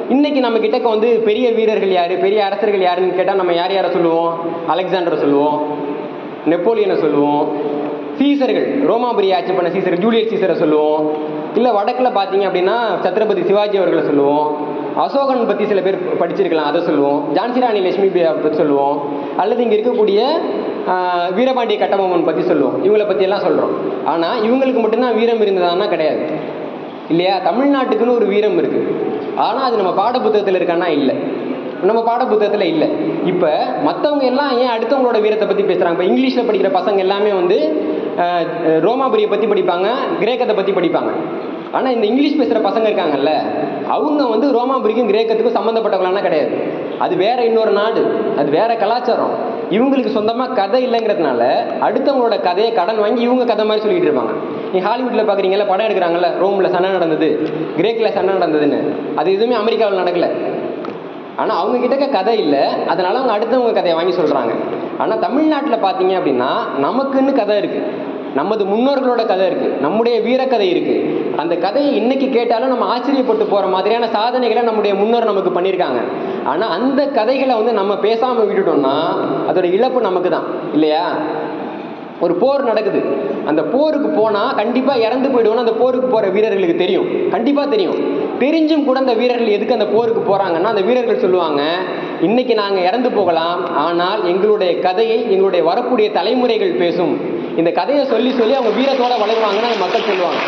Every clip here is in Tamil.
இன்னைக்கு நம்ம கிட்டக்க வந்து பெரிய வீரர்கள் யாரு பெரிய அரசர்கள் யாருன்னு கேட்டால் நம்ம யார் யாரை சொல்லுவோம் அலெக்சாண்டரை சொல்லுவோம் நெப்போலியனை சொல்லுவோம் சீசர்கள் ரோமாபுரி ஆட்சி பண்ண சீசர் ஜூலியஸ் சீசரை சொல்லுவோம் இல்லை வடக்கில் பார்த்தீங்க அப்படின்னா சத்ரபதி சிவாஜி அவர்களை சொல்லுவோம் அசோகன் பற்றி சில பேர் படிச்சிருக்கலாம் அதை சொல்லுவோம் ஜான்சி ராணி லட்சுமி பற்றி சொல்லுவோம் அல்லது இங்கே இருக்கக்கூடிய ஆஹ், வீரபாண்டிய கட்டபொம்மன் பற்றி சொல்லுவோம் இவங்களை பற்றியெல்லாம் சொல்கிறோம் ஆனால் இவங்களுக்கு மட்டும்தான் வீரம் இருந்ததான்னா கிடையாது இல்லையா தமிழ்நாட்டுக்குன்னு ஒரு வீரம் இருக்கு ஆனால் அது நம்ம பாடப்புத்தகத்தில் இருக்கான்னா இல்லை நம்ம பாடப்புத்தகத்தில் இல்லை இப்போ மற்றவங்க எல்லாம் ஏன் அடுத்தவங்களோட வீரத்தை பற்றி பேசுகிறாங்க இப்போ இங்கிலீஷில் படிக்கிற பசங்க எல்லாமே வந்து ஆஹ், ரோமாபுரியை பற்றி படிப்பாங்க கிரேக்கத்தை பற்றி படிப்பாங்க ஆனால் இந்த இங்கிலீஷ் பேசுகிற பசங்க இருக்காங்கல்ல அவங்க வந்து ரோமாபுரிக்கும் கிரேக்கத்துக்கும் சம்மந்தப்பட்டவங்களானா கிடையாது அது வேற இன்னொரு நாடு அது வேற கலாச்சாரம் இவங்களுக்கு சொந்தமாக கதை இல்லைங்கிறதுனால அடுத்தவங்களோட கதையை கடன் வாங்கி இவங்க கதை மாதிரி சொல்லிட்டு இருப்பாங்க நீ ஹாலிவுட்டில் பார்க்குறீங்கல்ல படம் எடுக்கிறாங்கல்ல ரோமில் சண்டை நடந்தது கிரேக்கில் சண்டை நடந்ததுன்னு அது எதுவுமே அமெரிக்காவில் நடக்கல ஆனால் அவங்க கிட்டக்க கதை இல்லை அதனால அவங்க அடுத்தவங்க கதையை வாங்கி சொல்கிறாங்க ஆனால் தமிழ்நாட்டில் பார்த்தீங்க அப்படின்னா நமக்குன்னு கதை இருக்குது நமது முன்னோர்களோட கதை இருக்கு நம்முடைய வீரக்கதை இருக்கு அந்த கதையை இன்னைக்கு கேட்டாலும் நம்ம ஆச்சரியப்பட்டு போற மாதிரியான சாதனைகளை நம்முடைய முன்னோர் நமக்கு பண்ணியிருக்காங்க ஆனா அந்த கதைகளை வந்து நம்ம பேசாம விட்டுட்டோம்னா அதோட இழப்பு நமக்கு தான் இல்லையா ஒரு போர் நடக்குது அந்த போருக்கு போனா கண்டிப்பா இறந்து போயிடுவோம்னு அந்த போருக்கு போற வீரர்களுக்கு தெரியும் கண்டிப்பா தெரியும் தெரிஞ்சும் கூட அந்த வீரர்கள் எதுக்கு அந்த போருக்கு போறாங்கன்னா அந்த வீரர்கள் சொல்லுவாங்க இன்னைக்கு நாங்க இறந்து போகலாம் ஆனால் எங்களுடைய கதையை எங்களுடைய வரக்கூடிய தலைமுறைகள் பேசும் இந்த கதையை சொல்லி சொல்லி அவங்க வீரத்தோட வளருவாங்கன்னு அந்த மக்கள் சொல்லுவாங்க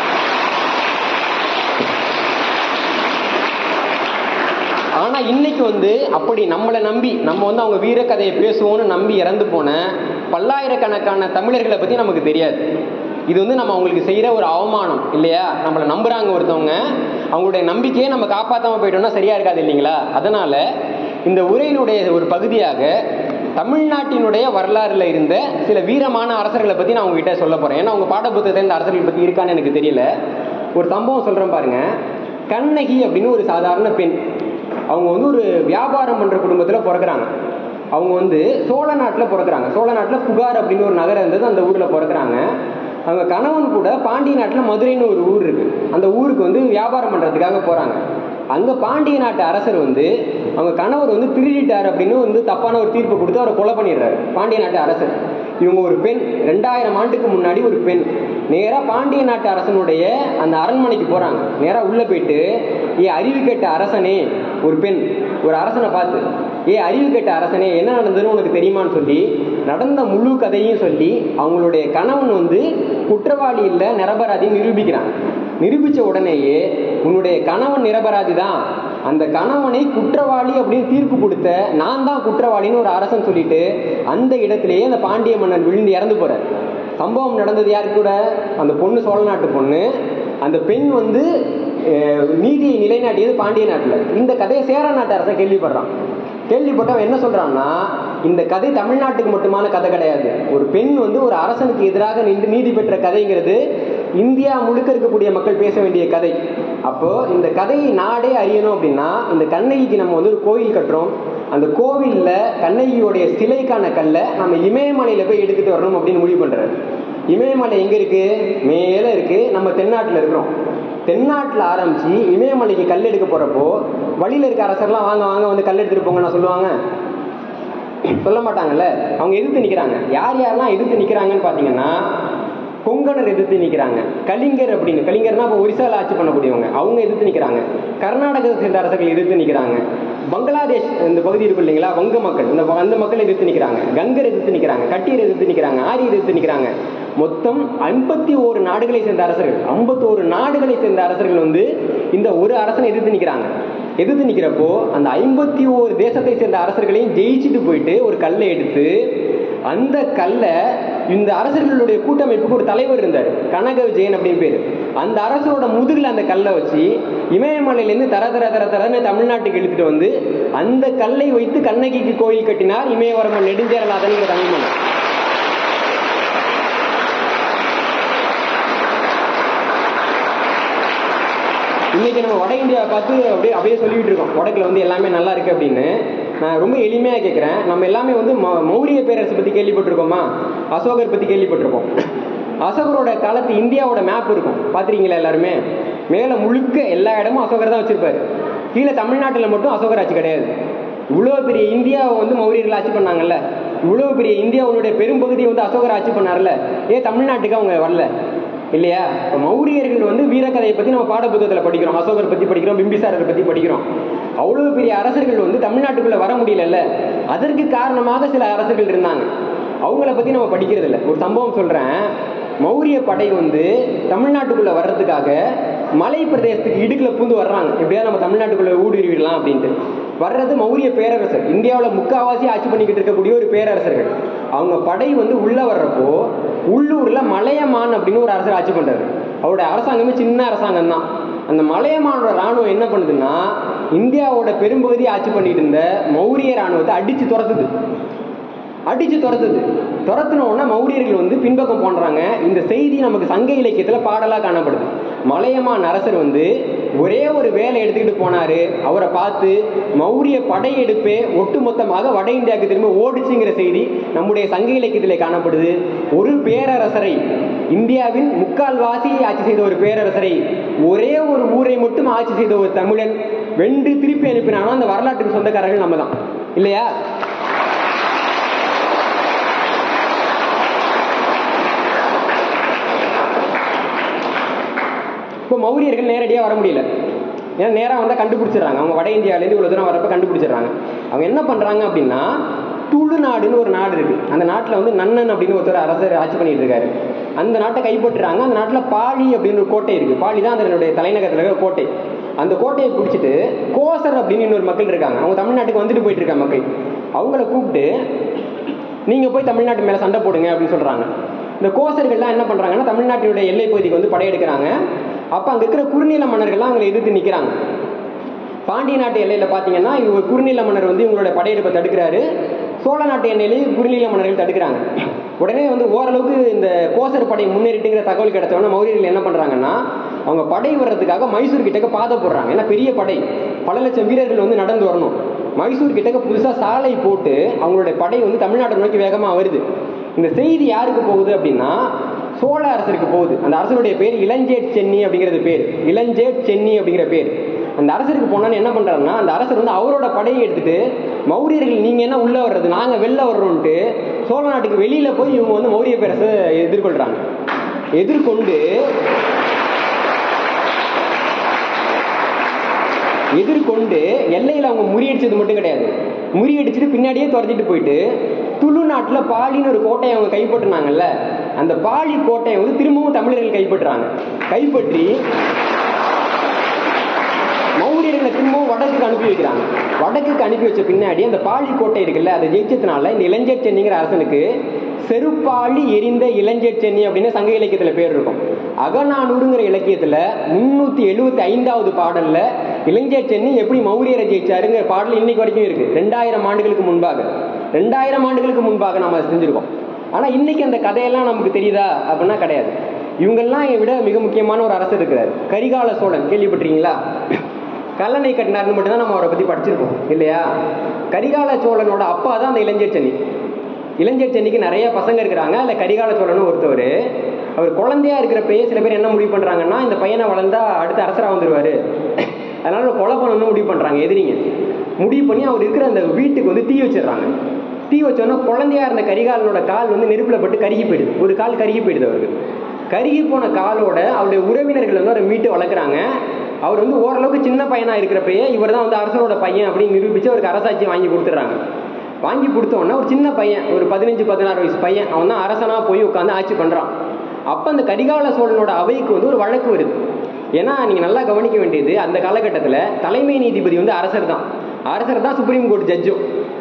ஆனா இன்னைக்கு வந்து அப்படி நம்மளை நம்பி நம்ம வந்து அவங்க வீர கதையை பேசுவோம்னு நம்பி இறந்து போன பல்லாயிரக்கணக்கான தமிழர்களை பத்தி நமக்கு தெரியாது இது வந்து நம்ம அவங்களுக்கு செய்யற ஒரு அவமானம் இல்லையா நம்மளை நம்புறாங்க ஒருத்தவங்க அவங்களுடைய நம்பிக்கையை நம்ம காப்பாத்தாம போயிட்டோம்னா சரியா இருக்காது இல்லைங்களா அதனால இந்த உரையினுடைய ஒரு பகுதியாக தமிழ்நாட்டினுடைய வரலாறுல இருந்த சில வீரமான அரசர்களை பத்தி நான் உங்ககிட்ட சொல்ல போறேன் ஏன்னா உங்க பாடப்புத்தகத்தில் இந்த அரசர்கள் பத்தி இருக்கான்னு எனக்கு தெரியல ஒரு சம்பவம் சொல்றேன் பாருங்க கண்ணகி அப்படின்னு ஒரு சாதாரண பெண் அவங்க வந்து ஒரு வியாபாரம் பண்ற குடும்பத்துல பிறக்குறாங்க அவங்க வந்து சோழ நாட்டில் பிறக்குறாங்க சோழ நாட்டில் புகார் அப்படின்னு ஒரு நகரம் இருந்தது அந்த ஊர்ல பிறக்குறாங்க அவங்க கணவன் கூட பாண்டிய நாட்டில் மதுரைன்னு ஒரு ஊர் இருக்கு அந்த ஊருக்கு வந்து வியாபாரம் பண்றதுக்காக போறாங்க அங்க பாண்டிய நாட்டு அரசர் வந்து அவங்க கணவர் வந்து திருடிட்டார் அப்படின்னு வந்து தப்பான ஒரு தீர்ப்பு கொடுத்து அவரை கொலை பண்ணிடுறாரு பாண்டிய நாட்டு அரசர் இவங்க ஒரு பெண் ரெண்டாயிரம் ஆண்டுக்கு முன்னாடி ஒரு பெண் நேரா பாண்டிய நாட்டு அரசனுடைய அந்த அரண்மனைக்கு போறாங்க நேரா உள்ள போயிட்டு ஏ அறிவு கேட்ட அரசனே ஒரு பெண் ஒரு அரசனை பார்த்து ஏ அறிவு கேட்ட அரசனே என்ன நடந்ததுன்னு உனக்கு தெரியுமான்னு சொல்லி நடந்த முழு கதையும் சொல்லி அவங்களுடைய கணவன் வந்து குற்றவாளி இல்லை நிரபராதின்னு நிரூபிக்கிறாங்க நிரூபிச்ச உடனேயே உன்னுடைய கணவன் நிரபராதி தான் அந்த கணவனை குற்றவாளி அப்படின்னு தீர்ப்பு கொடுத்த நான் தான் குற்றவாளின்னு ஒரு அரசன் சொல்லிட்டு அந்த இடத்திலேயே அந்த பாண்டிய மன்னன் விழுந்து இறந்து போறார் சம்பவம் நடந்தது யாரு கூட அந்த பொண்ணு சோழ நாட்டு பொண்ணு அந்த பெண் வந்து அஹ், நீதியை நிலைநாட்டியது பாண்டிய நாட்டில் இந்த கதையை சேர நாட்டு அரசன் கேள்விப்படுறான் கேள்விப்பட்டவன் என்ன சொல்றான்னா இந்த கதை தமிழ்நாட்டுக்கு மட்டுமான கதை கிடையாது ஒரு பெண் வந்து ஒரு அரசனுக்கு எதிராக நின்று நீதி பெற்ற கதைங்கிறது இந்தியா முழுக்க இருக்கக்கூடிய மக்கள் பேச வேண்டிய கதை அப்போ இந்த கதையை நாடே அறியணும் அப்படின்னா இந்த கண்ணகிக்கு நம்ம வந்து ஒரு கோயில் கட்டுறோம் அந்த கோவில்ல கண்ணகியோடைய சிலைக்கான கல்லை நம்ம இமயமலையில போய் எடுத்துட்டு வரணும் அப்படின்னு முடிவு பண்றாரு இமயமலை எங்க இருக்கு மேல இருக்கு நம்ம தென்னாட்டுல இருக்கிறோம் தென்னாட்டில் ஆரம்பிச்சு இமயமலைக்கு கல் எடுக்க போறப்போ வழியில இருக்க அரசர்லாம் வாங்க வாங்க வந்து கல் எடுத்துட்டு போங்க நான் சொல்லுவாங்க சொல்ல மாட்டாங்கல்ல அவங்க எதிர்த்து நிக்கிறாங்க யார் யாரெல்லாம் எதிர்த்து நிக்கிறாங்கன்னு பாத்தீங்கன்னா கொங்கணர் எதிர்த்து நிக்கிறாங்க கலிங்கர் அப்படின்னு கலிங்கர்னா இப்போ ஒரிசால ஆட்சி பண்ணக்கூடியவங்க அவங்க எதிர்த்து நிக்கிறாங்க கர்நாடகத்தை சேர்ந்த அரசர்கள் எதிர்த்து நிக்கிறாங்க பங்களாதேஷ் இந்த பகுதி இருக்கு இல்லைங்களா வங்க மக்கள் இந்த அந்த மக்கள் எதிர்த்து நிக்கிறாங்க கங்கர் எதிர்த்து நிக்கிறாங்க கட்டியர் எதிர்த்து நிக்கிறாங்க ஆரியர் எதிர்த்து நிக்கிறாங்க மொத்தம் ஐம்பத்தி ஓரு நாடுகளை சேர்ந்த அரசர்கள் ஐம்பத்தோரு நாடுகளை சேர்ந்த அரசர்கள் வந்து இந்த ஒரு அரசனை எதிர்த்து நிக்கிறாங்க எதிர்த்து நிக்கிறப்போ அந்த ஐம்பத்தி ஓரு தேசத்தை சேர்ந்த அரசர்களையும் ஜெயிச்சுட்டு போயிட்டு ஒரு கல்லை எடுத்து அந்த கல்லை இந்த அரசர்களுடைய கூட்டமைப்புக்கு ஒரு தலைவர் இருந்தார் கனக விஜயன் அப்படின்னு பேரு அந்த அரசரோட முதுகுல அந்த கல்லை வச்சு இமயமலையிலேருந்து தர தர தர தரன்னு தமிழ்நாட்டுக்கு இழுத்துட்டு வந்து அந்த கல்லை வைத்து கண்ணகிக்கு கோயில் கட்டினார் இமயவரமன் நெடுஞ்சேரலாதன் தமிழ் மன்னன் இன்னைக்கு நம்ம வட இந்தியாவை பார்த்து அப்படியே அப்படியே சொல்லிட்டு இருக்கோம் வடக்குல வந்து எல்லாமே நல்லா இருக்கு அப்படின்னு நான் ரொம்ப எளிமையா கேட்கிறேன் நம்ம எல்லாமே வந்து ம- மௌரிய பேரரசு பத்தி கேள்விப்பட்டிருக்கோமா அசோகர் பத்தி கேள்விப்பட்டிருக்கோம் அசோகரோட காலத்து இந்தியாவோட மேப் இருக்கும் பாத்திருக்கீங்களா எல்லாருமே மேல முழுக்க எல்லா இடமும் அசோகர் தான் வச்சிருப்பாரு கீழே தமிழ்நாட்டில் மட்டும் அசோகர் ஆட்சி கிடையாது இவ்வளோ பெரிய இந்தியாவை வந்து மௌரியர்கள் ஆட்சி பண்ணாங்கல்ல இவ்வளோ பெரிய இந்தியாவுடைய பெரும்பகுதியை வந்து அசோகர் ஆட்சி பண்ணார்ல ஏ தமிழ்நாட்டுக்கு அவங்க வரல இல்லையா இப்போ மௌரியர்கள் வந்து வீரக்கதையை பற்றி நம்ம பாடப்புத்தகத்தில் படிக்கிறோம் அசோகர் பற்றி படிக்கிறோம் பிம்பிசாரரை பற்றி படிக்கிறோம் அவ்வளோ பெரிய அரசர்கள் வந்து தமிழ்நாட்டுக்குள்ளே வர முடியலல்ல அதற்கு காரணமாக சில அரசர்கள் இருந்தாங்க அவங்கள பற்றி நம்ம படிக்கிறது இல்லை ஒரு சம்பவம் சொல்கிறேன் மௌரிய படை வந்து தமிழ்நாட்டுக்குள்ளே வர்றதுக்காக மலை பிரதேசத்துக்கு இடுக்கில் பூந்து வர்றாங்க எப்படியாவது நம்ம தமிழ்நாட்டுக்குள்ளே ஊடுருவிடலாம் அப்படின்ட்டு வர்றது மௌரிய பேரரசர் இந்தியாவில் முக்காவாசி ஆட்சி பண்ணிக்கிட்டு இருக்கக்கூடிய ஒரு பேரரசர்கள் அவங்க படை வந்து உள்ளே வர்றப்போ உள்ளூரில் மலையமான் அப்படின்னு ஒரு அரசர் ஆட்சி பண்ணுறாரு அவருடைய அரசாங்கமே சின்ன அரசாங்கம் தான் அந்த மலையமானோட ராணுவம் என்ன பண்ணுதுன்னா இந்தியாவோட பெரும்பகுதியை ஆட்சி பண்ணிட்டு இருந்த மௌரிய ராணுவத்தை அடித்து துரத்துது அடிச்சு துரத்துது துரத்துன உடனே மௌரியர்கள் வந்து பின்பக்கம் போன்றாங்க இந்த செய்தி நமக்கு சங்க இலக்கியத்துல பாடலா காணப்படுது மலையமான் அரசர் வந்து ஒரே ஒரு வேலை எடுத்துக்கிட்டு போனாரு அவரை பார்த்து மௌரிய படையெடுப்பே ஒட்டுமொத்தமாக வட இந்தியாவுக்கு திரும்ப ஓடிச்சுங்கிற செய்தி நம்முடைய சங்க இலக்கியத்திலே காணப்படுது ஒரு பேரரசரை இந்தியாவின் முக்கால்வாசியை ஆட்சி செய்த ஒரு பேரரசரை ஒரே ஒரு ஊரை மட்டும் ஆட்சி செய்த ஒரு தமிழன் வென்று திருப்பி அனுப்பினானோ அந்த வரலாற்றுக்கு சொந்தக்காரர்கள் நம்ம தான் இல்லையா இப்போ மௌரியர்கள் நேரடியாக வர முடியல ஏன்னா நேராக வந்தால் கண்டுபிடிச்சிடுறாங்க அவங்க வட இந்தியாவிலேருந்து இவ்வளோ தூரம் வரப்போ கண்டுபிடிச்சிடுறாங்க அவங்க என்ன பண்ணுறாங்க அப்படின்னா துளு நாடுன்னு ஒரு நாடு இருக்குது அந்த நாட்டில் வந்து நன்னன் அப்படின்னு ஒருத்தர் அரசர் ஆட்சி பண்ணிட்டு இருக்காரு அந்த நாட்டை கைப்பற்றுறாங்க அந்த நாட்டில் பாழி அப்படின்னு ஒரு கோட்டை இருக்குது பாழி தான் அதனுடைய தலைநகரத்தில் இருக்கிற கோட்டை அந்த கோட்டையை பிடிச்சிட்டு கோசர் அப்படின்னு இன்னொரு மக்கள் இருக்காங்க அவங்க தமிழ்நாட்டுக்கு வந்துட்டு போயிட்டு இருக்காங்க மக்கள் அவங்கள கூப்பிட்டு நீங்கள் போய் தமிழ்நாட்டு மேலே சண்டை போடுங்க அப்படின்னு சொல்கிறாங்க இந்த கோசர்கள்லாம் என்ன பண்ணுறாங்கன்னா தமிழ்நாட்டினுடைய எல்லை பகுதிக்கு வந்து படையெடுக்கிறாங்க அப்போ அங்கே இருக்கிற குறுநில மன்னர்கள்லாம் அவங்களை எதிர்த்து நிற்கிறாங்க பாண்டிய நாட்டு எல்லையில் பார்த்தீங்கன்னா இவங்க குறுநில மன்னர் வந்து இவங்களோட படையெடுப்பை தடுக்கிறாரு சோழ நாட்டு எல்லையிலையும் குறுநில மன்னர்கள் தடுக்கிறாங்க உடனே வந்து ஓரளவுக்கு இந்த கோசர் படை முன்னேறிட்டுங்கிற தகவல் கிடைச்சவொடனே மௌரியர்கள் என்ன பண்ணுறாங்கன்னா அவங்க படை வர்றதுக்காக மைசூர் கிட்டக்க பாதை போடுறாங்க ஏன்னா பெரிய படை பல லட்சம் வீரர்கள் வந்து நடந்து வரணும் மைசூர் கிட்டக்க புதுசாக சாலை போட்டு அவங்களுடைய படை வந்து தமிழ்நாட்டை நோக்கி வேகமாக வருது இந்த செய்தி யாருக்கு போகுது அப்படின்னா சோழ அரசருக்கு போகுது அந்த அரசருடைய பேர் இளஞ்சேட் சென்னி அப்படிங்கிறது பேர் இளஞ்சேட் சென்னி அப்படிங்கிற பேர் அந்த அரசருக்கு போனான்னு என்ன பண்றாருன்னா அந்த அரசர் வந்து அவரோட படையை எடுத்துட்டு மௌரியர்கள் நீங்க என்ன உள்ள வர்றது நாங்க வெளில வர்றோம்ட்டு சோழ நாட்டுக்கு வெளியில போய் இவங்க வந்து மௌரிய பேரரசை எதிர்கொள்றாங்க எதிர்கொண்டு எதிர்கொண்டு எல்லையில் அவங்க முறியடிச்சது மட்டும் கிடையாது முறியடிச்சுட்டு பின்னாடியே துரத்திட்டு போயிட்டு துளு நாட்டில் பாலின்னு ஒரு கோட்டையை அவங்க கைப்பற்றினாங்கல்ல அந்த பாலி கோட்டையை வந்து திரும்பவும் தமிழர்கள் கைப்பற்றுறாங்க கைப்பற்றி மௌரியர்களை திரும்பவும் வடக்குக்கு அனுப்பி வைக்கிறாங்க வடக்குக்கு அனுப்பி வச்ச பின்னாடி அந்த பாலி கோட்டை இருக்குல்ல அதை ஜெயிச்சதுனால இந்த இளஞ்சேட் சென்னிங்கிற அரசனுக்கு செருப்பாளி எரிந்த இளஞ்சேட் சென்னி அப்படின்னு சங்க இலக்கியத்தில் பேர் இருக்கும் அகநானூறுங்கிற இலக்கியத்தில் முன்னூற்றி எழுபத்தி ஐந்தாவது பாடலில் இளஞ்சேட் சென்னி எப்படி மௌரியரை ஜெயிச்சாருங்கிற பாடல் இன்னைக்கு வரைக்கும் இருக்கு ரெண்டாயிரம் ஆண்டுகளுக்கு முன்பாக ரெண்டாயிரம் ஆண்டுகளுக்கு முன்பாக நம்ம அதை செஞ்சுருக்கோம் ஆனால் இன்னைக்கு அந்த கதையெல்லாம் நமக்கு தெரியுதா அப்படின்னா கிடையாது இவங்கெல்லாம் விட மிக முக்கியமான ஒரு அரசர் இருக்கிறார் கரிகால சோழன் கேள்விப்பட்டிருக்கீங்களா கல்லணை கட்டினார்னு மட்டும்தான் நம்ம அவரை பற்றி படிச்சிருக்கோம் இல்லையா கரிகால சோழனோட அப்பா தான் அந்த இளஞ்சேட் சென்னி இளஞ்சேட் சென்னிக்கு நிறைய பசங்க இருக்கிறாங்க அதில் கரிகால சோழனும் ஒருத்தவர் அவர் குழந்தையா இருக்கிறப்பயே சில பேர் என்ன முடிவு பண்ணுறாங்கன்னா இந்த பையனை வளர்ந்தா அடுத்த அரசராக வந்துருவாரு அதனால கொலை பண்ணணும்னு முடிவு பண்ணுறாங்க எதிரிங்க முடிவு பண்ணி அவர் இருக்கிற அந்த வீட்டுக்கு வந்து தீ வச்சிடுறாங்க தீ வச்சோன்னா குழந்தையா இருந்த கரிகாலனோட கால் வந்து நெருப்பில் பட்டு கருகி போயிடுது ஒரு கால் கருகி போயிடுது அவருக்கு கருகி போன காலோட அவருடைய உறவினர்கள் வந்து அவரை மீட்டு வளர்க்குறாங்க அவர் வந்து ஓரளவுக்கு சின்ன பையனா இருக்கிறப்பயே இவர் தான் வந்து அரசனோட பையன் அப்படின்னு நிரூபிச்சு அவருக்கு அரசாட்சி வாங்கி கொடுத்துட்றாங்க வாங்கி கொடுத்த உடனே ஒரு சின்ன பையன் ஒரு பதினஞ்சு பதினாறு வயசு பையன் அவன் தான் அரசனா போய் உட்காந்து ஆட்சி பண்றான் அப்ப அந்த கரிகால சோழனோட அவைக்கு வந்து ஒரு வழக்கு வருது ஏன்னா நீங்க நல்லா கவனிக்க வேண்டியது அந்த காலகட்டத்தில் தலைமை நீதிபதி வந்து அரசர் தான் அரசர் தான் சுப்ரீம் கோர்ட் ஜட்ஜும்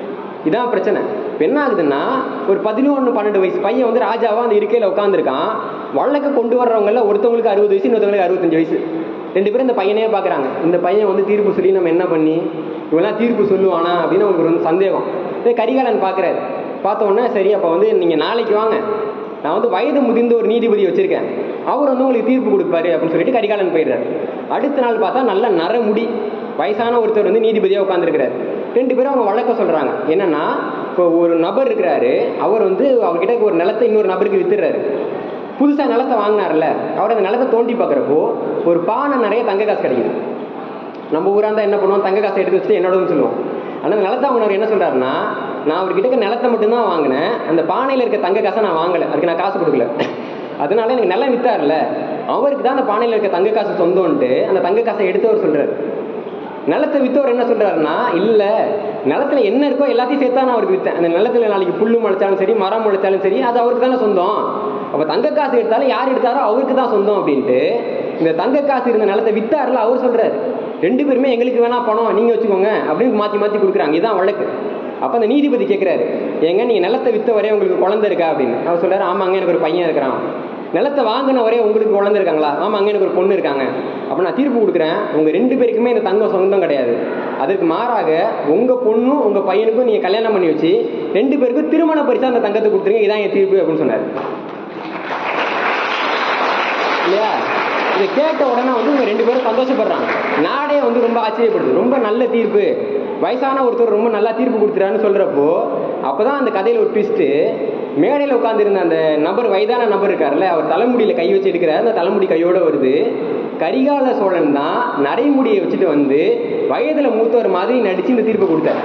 இதான் பிரச்சனை இப்போ என்ன ஆகுதுன்னா ஒரு பதினொன்று பன்னெண்டு வயசு பையன் வந்து ராஜாவா அந்த இருக்கையில் உட்காந்துருக்கான் வழக்கு கொண்டு வர்றவங்கள ஒருத்தவங்களுக்கு அறுபது வயசு இன்னொருத்தவங்களுக்கு அறுபத்தஞ்சு வயசு ரெண்டு பேரும் இந்த பையனே பார்க்குறாங்க இந்த பையன் வந்து தீர்ப்பு சொல்லி நம்ம என்ன பண்ணி இவெல்லாம் தீர்ப்பு சொல்லுவானா அப்படின்னு அவங்களுக்கு ஒரு சந்தேகம் இதே கரிகாலன் பார்க்குறாரு பார்த்த உடனே சரி அப்போ வந்து நீங்கள் நாளைக்கு வாங்க நான் வந்து வயது முதிர்ந்த ஒரு நீதிபதி வச்சிருக்கேன் அவர் வந்து உங்களுக்கு தீர்ப்பு கொடுப்பாரு அப்படின்னு சொல்லிட்டு கரிகாலன் போயிடுறாரு அடுத்த நாள் பார்த்தா நல்ல நரமுடி வயசான ஒருத்தர் வந்து நீதிபதியாக உட்காந்துருக்கிறாரு ரெண்டு பேரும் அவங்க வழக்க சொல்றாங்க என்னன்னா இப்போ ஒரு நபர் இருக்கிறாரு அவர் வந்து அவர்கிட்ட ஒரு நிலத்தை இன்னொரு நபருக்கு வித்துடுறாரு புதுசா நிலத்தை வாங்கினார்ல அவர் அந்த நிலத்தை தோண்டி பார்க்குறப்போ ஒரு பானை நிறைய தங்க காசு கிடைக்குது நம்ம ஊரா இருந்தா என்ன பண்ணுவோம் தங்க காசை எடுத்து வச்சுட்டு என்னோடன்னு சொல்லுவோம் ஆனா அந்த நிலத்தை வாங்கினவர் என்ன சொல்றாருன்னா நான் அவர்கிட்ட இருக்க நிலத்தை மட்டும்தான் வாங்கினேன் அந்த பானையில இருக்க தங்க காசை நான் வாங்கல அதுக்கு நான் காசு கொடுக்கல அதனால எனக்கு நிலம் வித்தார்ல அவருக்கு தான் அந்த பானையில இருக்க தங்க காசு சொந்தம்ன்ட்டு அந்த தங்க காசை எடுத்தவர் சொல்றாரு நிலத்தை வித்தவர் என்ன சொல்றாருன்னா இல்ல நிலத்துல என்ன இருக்கோ எல்லாத்தையும் சேர்த்தா நான் அவருக்கு வித்தேன் அந்த நிலத்துல நாளைக்கு புல்லு முளைச்சாலும் சரி மரம் முளைச்சாலும் சரி அது அவருக்கு தானே சொந்தம் அப்ப தங்க காசு எடுத்தாலும் யார் எடுத்தாரோ அவருக்கு தான் சொந்தம் அப்படின்ட்டு இந்த தங்க காசு இருந்த நிலத்தை வித்தாருல அவர் சொல்றாரு ரெண்டு பேருமே எங்களுக்கு வேணா பணம் நீங்க வச்சுக்கோங்க அப்படின்னு மாத்தி மாத்தி கொடுக்குறாங்க இதான் வழக்கு அப்ப அந்த நீதிபதி கேட்கிறாரு ஏங்க நீங்க நிலத்தை வித்தவரே உங்களுக்கு குழந்தை இருக்கா அப்படின்னு அவர் சொல்றாரு ஆமாங்க எனக்கு ஒரு பையன் இருக்கிறான் நிலத்தை வாங்கினவரே உங்களுக்கு குழந்தை இருக்காங்களா ஆமாங்க எனக்கு ஒரு பொண்ணு இருக்காங்க அப்ப நான் தீர்ப்பு கொடுக்குறேன் உங்க ரெண்டு பேருக்குமே இந்த தங்கம் சொந்தம் கிடையாது அதற்கு மாறாக உங்க பொண்ணும் உங்க பையனுக்கும் நீங்க கல்யாணம் பண்ணி வச்சு ரெண்டு பேருக்கும் திருமண பரிசா அந்த தங்கத்தை கொடுத்துருங்க இதான் என் தீர்ப்பு அப்படின்னு சொன்னார் இல்லையா இதை கேட்ட உடனே வந்து இவங்க ரெண்டு பேரும் சந்தோஷப்படுறாங்க நாடே வந்து ரொம்ப ஆச்சரியப்படுது ரொம்ப நல்ல தீர்ப்பு வயசான ஒருத்தர் ரொம்ப நல்லா தீர்ப்பு கொடுத்துறான்னு சொல்றப்போ அப்பதான் அந்த கதையில ஒரு ட்விஸ்ட் மேடையில் உட்காந்துருந்த அந்த நபர் வயதான நபர் இருக்காருல்ல அவர் தலைமுடியில கை வச்சு எடுக்கிறார் அந்த தலைமுடி கையோட வருது கரிகால சோழன் தான் நரைமுடியை வச்சுட்டு வந்து வயதுல மூத்தவர் மாதிரி நடிச்சு இந்த தீர்ப்பை கொடுத்தார்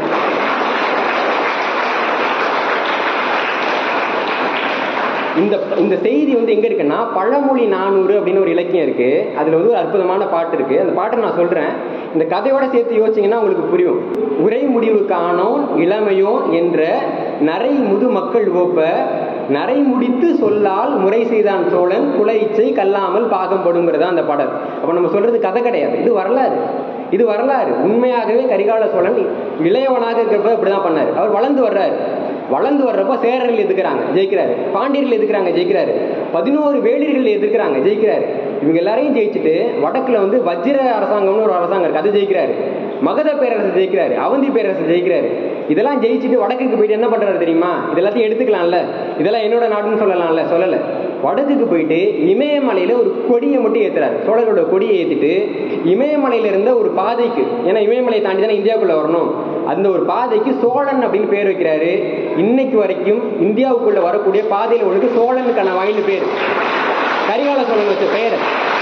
இந்த இந்த செய்தி வந்து எங்க இருக்குன்னா பழமொழி நானூறு அப்படின்னு ஒரு இலக்கியம் இருக்கு அதுல வந்து ஒரு அற்புதமான பாட்டு இருக்கு அந்த பாட்டை நான் சொல்றேன் இந்த கதையோட சேர்த்து யோசிச்சீங்கன்னா உங்களுக்கு புரியும் உரை முடிவு காணோம் இளமையோ என்ற நரை முது மக்கள் ஓப்ப நரை முடித்து சொல்லால் முறை செய்தான் சோழன் குலை இச்சை கல்லாமல் பாகம்படுங்கிறதா அந்த பாடல் அப்ப நம்ம சொல்றது கதை கிடையாது இது வரலாறு இது வரலாறு உண்மையாகவே கரிகால சோழன் இளையவனாக இருக்கிறப்ப இப்படிதான் பண்ணாரு அவர் வளர்ந்து வர்றாரு வளர்ந்து வர்றப்ப சேரர்கள் எதுக்குறாங்க ஜெயிக்கிறாரு பாண்டியர்கள் எதுக்குறாங்க ஜெயிக்கிறாரு பதினோரு வேளிர்கள் எதிர்க்கிறாங்க ஜெயிக்கிறாரு இவங்க எல்லாரையும் ஜெயிச்சுட்டு வடக்குல வந்து வஜ்ர அரசாங்கம்னு ஒரு அரசாங்கம் இருக்கு அது ஜெயிக்கிறாரு மகத பேரரசு ஜெயிக்கிறாரு அவந்தி பேரரசு ஜெயிக்கிறாரு இதெல்லாம் ஜெயிச்சுட்டு வடக்குக்கு போயிட்டு என்ன பண்றாரு தெரியுமா இதெல்லாத்தையும் எடுத்துக்கலாம்ல இதெல்லாம் என்னோட நாடுன்னு சொல்லலாம்ல சொல்லல வடக்குக்கு போயிட்டு இமயமலையில ஒரு கொடியை மட்டும் ஏத்துறாரு சோழர்களோட கொடியை ஏத்திட்டு இமயமலையில இருந்த ஒரு பாதைக்கு ஏன்னா இமயமலையை தாண்டி தானே இந்தியாவுக்குள்ள வரணும் அந்த ஒரு பாதைக்கு சோழன் அப்படின்னு பேர் வைக்கிறாரு இன்னைக்கு வரைக்கும் இந்தியாவுக்குள்ள வரக்கூடிய பாதையில ஒண்ணுக்கு சோழனுக்கான வாயில் பேர் கரிகால சோழன் வச்ச பெயர்